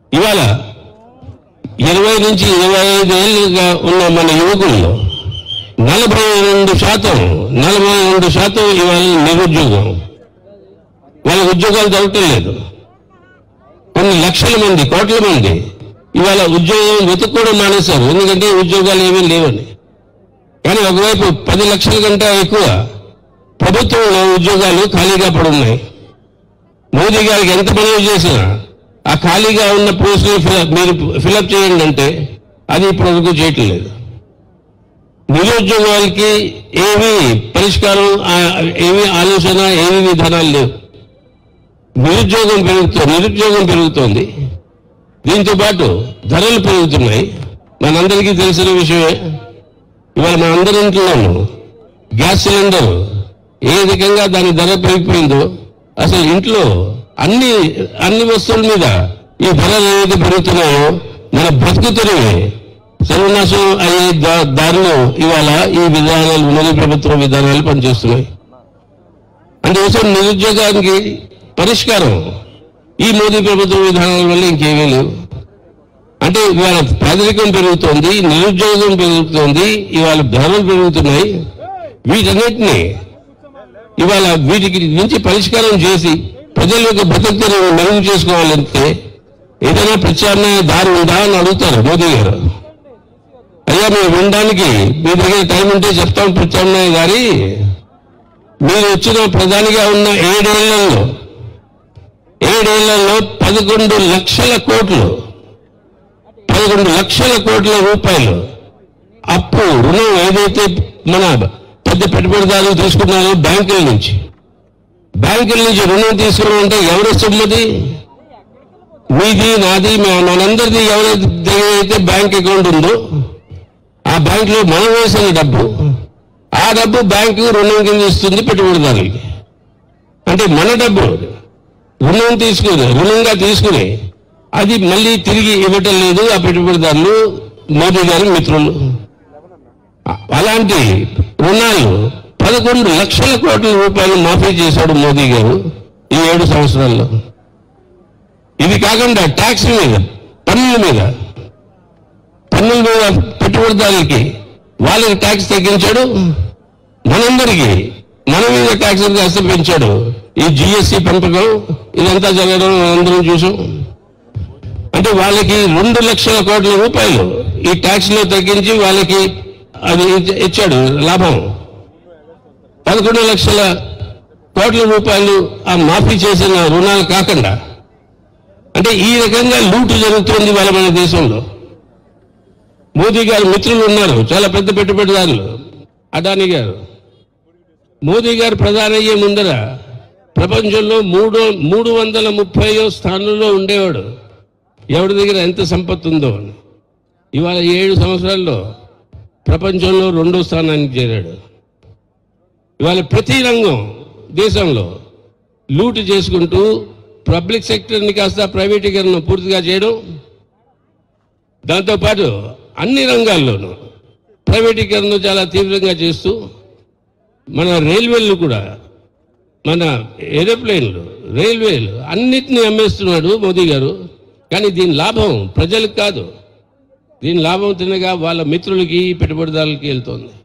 ఇవాళ ఇరవై నుంచి ఇరవై ఐదు ఏళ్ళుగా ఉన్న మన యువకుల్లో నలభై రెండు శాతం నలభై రెండు శాతం ఇవాళ నిరుద్యోగం వాళ్ళకి ఉద్యోగాలు దొరకటం లేదు కొన్ని లక్షల మంది కోట్ల మంది ఇవాళ ఉద్యోగం వెతుక్కోవడం మానేశారు ఎందుకంటే ఉద్యోగాలు ఏమీ లేవని కానీ ఒకవైపు పది లక్షల కంటే ఎక్కువ ప్రభుత్వంలో ఉద్యోగాలు ఖాళీగా పడున్నాయి మోదీ గారికి ఎంత పనులు చేసినా ఆ ఖాళీగా ఉన్న పోస్టులు ఫిలప్ మీరు ఫిలప్ చేయండి అంటే అది ఇప్పటివరకు చేయటం లేదు నిరుద్యోగాలకి ఏమీ పరిష్కారం ఆ, ఏమీ ఆలోచన ఏమీ విధానాలు లేవు నిరుద్యోగం పెరుగుతుంది నిరుద్యోగం పెరుగుతోంది దీంతో పాటు ధరలు పెరుగుతున్నాయి మనందరికీ తెలిసిన విషయమే ఇవాళ మన అందరి ఇంట్లోనూ గ్యాస్ సిలిండర్ ఏ విధంగా దాని ధర పెరిగిపోయిందో అసలు ఇంట్లో అన్ని అన్ని వస్తువుల మీద ఈ ధరలు ఏవైతే పెరుగుతున్నాయో మన బ్రతుకుతున్నవి సర్వనాశం అయ్యే దా- దారిలో ఇవాళ ఈ విధానాలు మోదీ ప్రభుత్వ విధానాలు పనిచేస్తున్నాయి అందుకోసం నిరుద్యోగానికి పరిష్కారం ఈ మోదీ ప్రభుత్వ విధానాల వల్ల ఇంకేమీ లేవు అంటే ఇవాళ పేదరికం పెరుగుతోంది నిరుద్యోగం పెరుగుతోంది ఇవాళ ధరలు పెరుగుతున్నాయి వీటన్నిటిని ఇవాళ వీటికి నుంచి పరిష్కారం చేసి ప్రజల యొక్క బతుకుతను మెరుగు చేసుకోవాలంటే ఏదైనా ప్రత్యామ్నాయ దారి ఉందా అని అడుగుతారు మోదీ గారు అయ్యా మీరు వినడానికి మీ దగ్గర టైం ఉంటే చెప్తాం ప్రత్యామ్నాయ దారి మీరు వచ్చిన ప్రధానిగా ఉన్న ఏడేళ్లలో ఏడేళ్లలో పదకొండు లక్షల కోట్లు పదకొండు లక్షల కోట్ల రూపాయలు అప్పు రుణం ఏదైతే మన పెద్ద పెట్టుబడిదారులు తీసుకున్నారో బ్యాంకుల నుంచి బ్యాంకుల నుంచి రుణం తీసుకోవడం అంటే ఎవరి సొమ్మది మీది నాది మా- మనందరిది ఎవరి దగ్గర అయితే బ్యాంక్ అకౌంట్ ఉందో ఆ బ్యాంకులో మనం వేసిన డబ్బు ఆ డబ్బు బ్యాంకు రుణం కింద ఇస్తుంది పెట్టుబడిదారులకి అంటే మన డబ్బు రుణం తీసుకుని రుణంగా తీసుకుని అది మళ్ళీ తిరిగి ఇవ్వటం లేదు ఆ పెట్టుబడిదారులు మోదీ గారి మిత్రులు అ- అలాంటి రుణాలు పదకొండు లక్షల కోట్ల రూపాయలు మాఫీ చేశాడు మోదీ గారు ఈ ఏడు సంవత్సరాల్లో ఇది కాకుండా ట్యాక్స్ మీద పన్నుల మీద పన్నుల మీద పెట్టుబడిదారులకి వాళ్ళకి ట్యాక్స్ తగ్గించాడు మనందరికీ మన మీద ట్యాక్స్ కాస్త పెంచాడు ఈ జిఎస్టి పెంపకం ఇదంతా జరగడం అందరం చూసాం అంటే వాళ్ళకి రెండు లక్షల కోట్ల రూపాయలు ఈ ట్యాక్స్ లో తగ్గించి వాళ్ళకి అది ఇచ్చ- ఇచ్చాడు లాభం పదకొండు లక్షల కోట్ల రూపాయలు ఆ మాఫీ చేసిన రుణాలు కాకుండా అంటే ఈ రకంగా లూటు జరుగుతుంది వాళ్ళ మన దేశంలో మోదీ గారు మిత్రులు ఉన్నారు చాలా పెద్ద పెట్టుబడిదారులు అదాని గారు మోదీ గారు ప్రధాని అయ్యే ముందర ప్రపంచంలో మూడు మూడు వందల ముప్పైయో స్థానంలో ఉండేవాడు ఎవరి దగ్గర ఎంత సంపత్తి ఉందో అని ఇవాళ ఏడు సంవత్సరాల్లో ప్రపంచంలో రెండో స్థానానికి చేరాడు ఇవాళ ప్రతి రంగం దేశంలో లూటు చేసుకుంటూ పబ్లిక్ సెక్టర్ని కాస్త ప్రైవేటీకరణ పూర్తిగా చేయడం దాంతోపాటు అన్ని రంగాల్లోనూ ప్రైవేటీకరణ చాలా తీవ్రంగా చేస్తూ మన రైల్వేలు కూడా మన ఏరోప్లేన్లు రైల్వేలు అన్నిటినీ అమ్మేస్తున్నాడు మోదీ గారు కానీ దీని లాభం ప్రజలకు కాదు దీని లాభం తినగా వాళ్ళ మిత్రులకి పెట్టుబడిదారులకి వెళ్తోంది